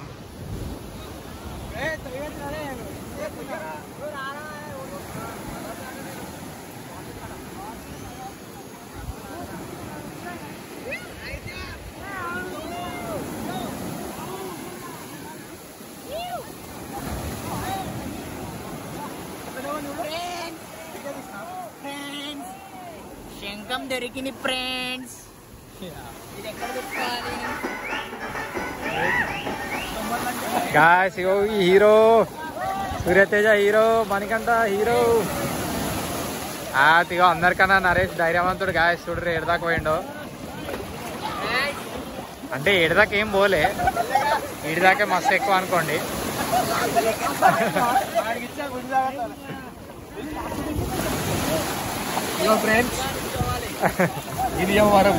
Friends శంఖం దొరికింది friends ఇది ఎక్కడ పెట్టుకోవాలి గాయస్ ఇగో ఈ hero Suryateja hero Manikanta hero ఆ ఇగో అందరికన్నా నరేష్ ధైర్యవంతుడు గాయస్ చూడరు ఏడదాకా పోయిండో అంటే ఏడదాకా ఏం పోలే ఈడిదాకే మస్తు ఎక్కువ అనుకోండి ఇగో ఫ్రెండ్స్ ఇది వ్యవహారం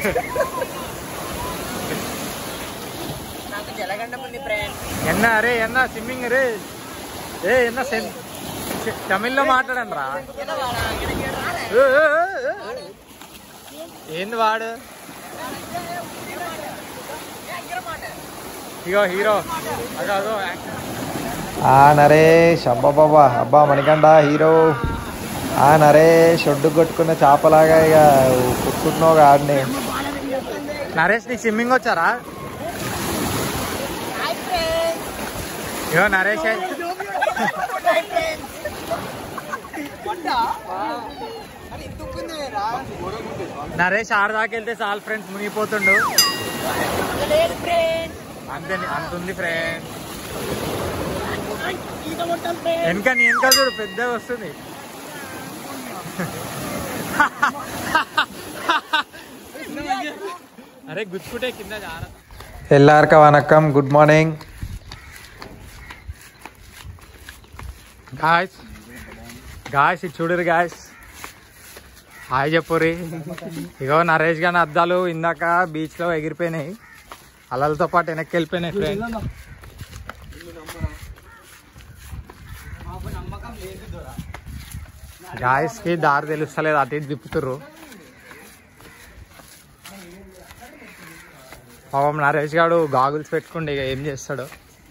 నాకు జలగండం ఉంది ఫ్రెండ్స్ ఎన్న అరే ఎన్న స్విమ్మింగ్ రే ఏ ఎన్న సెన్ తమిళ్లో మాట్లాడండి రా ఏ, ఏ, ఏ, ఏ. ఏంది వాడు ఇగో హీరో అగో అగో ఆ నరేష్ అబ్బా బాబా అబ్బా మణికంఠ హీరో ఆ నరేష్ ఒడ్డు కొట్టుకున్న చేపలాగా ఇక కుట్టుకుంటున్నావు ఆడిని నరేష్ నీకు స్విమ్మింగ్ వచ్చారా ఇగో నరేష్ నరేష్ ఆడదాకా వెళ్తే చాలు ఫ్రెండ్స్ మునిగిపోతుండు అంతే అంత ఉంది ఫ్రెండ్ వెనక నీ వెనక చూడు పెద్దగా వస్తుంది అరే గుచ్చుకుంటే కింద జార ఎల్లార్క వనక్కం గుడ్ మార్నింగ్ గాయస్ గాయస్ ఇది చూడరు గాయస్ హాయ్ చెప్పురి ఇగో నరేష్ గారి అద్దాలు ఇందాక బీచ్ లో ఎగిరిపోయినాయి అలలతో పాటు వెనక్కి వెళ్ళిపోయినాయి ఫ్రెండ్ గాయస్ కి దారి తెలుస్తలేదు అటు ఇటు తిప్పుతుర్రు పాపం నరేష్ గారు గాగుల్స్ పెట్టుకుంటే ఇక ఏం చేస్తాడు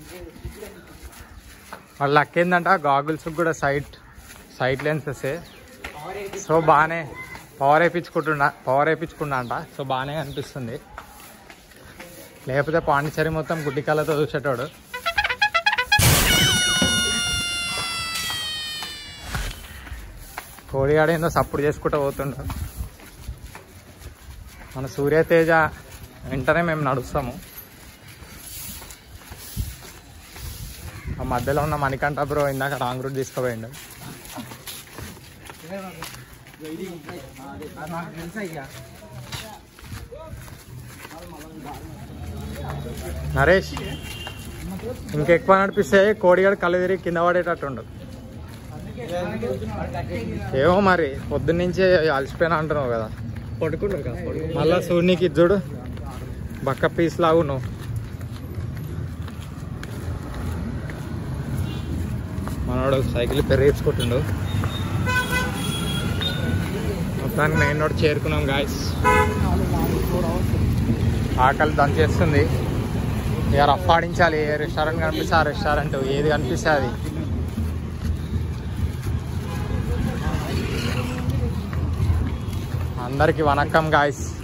వాళ్ళ లక్ ఏంటంట గాగుల్స్ కూడా సైట్ సైట్ లెన్సెస్ సో బాగానే పవర్ వేయించుకుంటున్నా పవర్ వేయించుకున్నా అంట సో బాగానే అనిపిస్తుంది లేకపోతే పాండిచేరి మొత్తం గుడ్డి కళ్ళతో చూసేటోడు కోడిగాడు ఏందో సప్పుడు చేసుకుంటూ పోతుండు మన సూర్యతేజ వెంటనే మేము నడుస్తాము ఆ మధ్యలో ఉన్న మణికంఠ బ్రో ఇందాక రాంగ్ రూట్ తీసుకుపోయిండు నరేష్ ఇంకెక్కువ నడిపిస్తే కోడిగాడు కళ్ళు తిరిగి కింద పడేటట్టుండు ఏమో మరి పొద్దున్నుంచి అలసిపోయినా అంటున్నావు కదా పడుకుంటారు కదా పడుకుంటారు. మళ్ళా సూర్యునికి ఇది చూడు బక్క పీస్ లాగు నువ్వు మనోడు సైకిల్ పెరిగించుకుంటుండు మొత్తానికి మెయిన్ రోడ్ చేరుకున్నాం గాయస్ ఆకలి దంచేస్తుంది ఇక రఫ్ ఆడించాలి ఏ రెస్టారెంట్ కనిపిస్తే ఆ రెస్టారెంట్ ఏది కనిపిస్తే అది అందరికి వనక్కం గాయస్